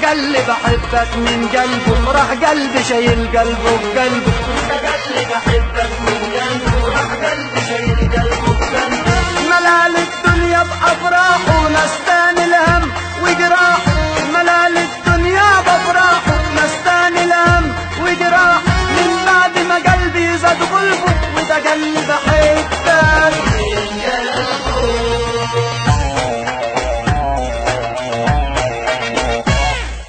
قال لي بحبك من قلبه راح قلبي شايل قلبه بقلبه انت قال لي بحبك من قلبي وراح قلبي شايل قلبه بقلبه ملال الدنيا بأفراح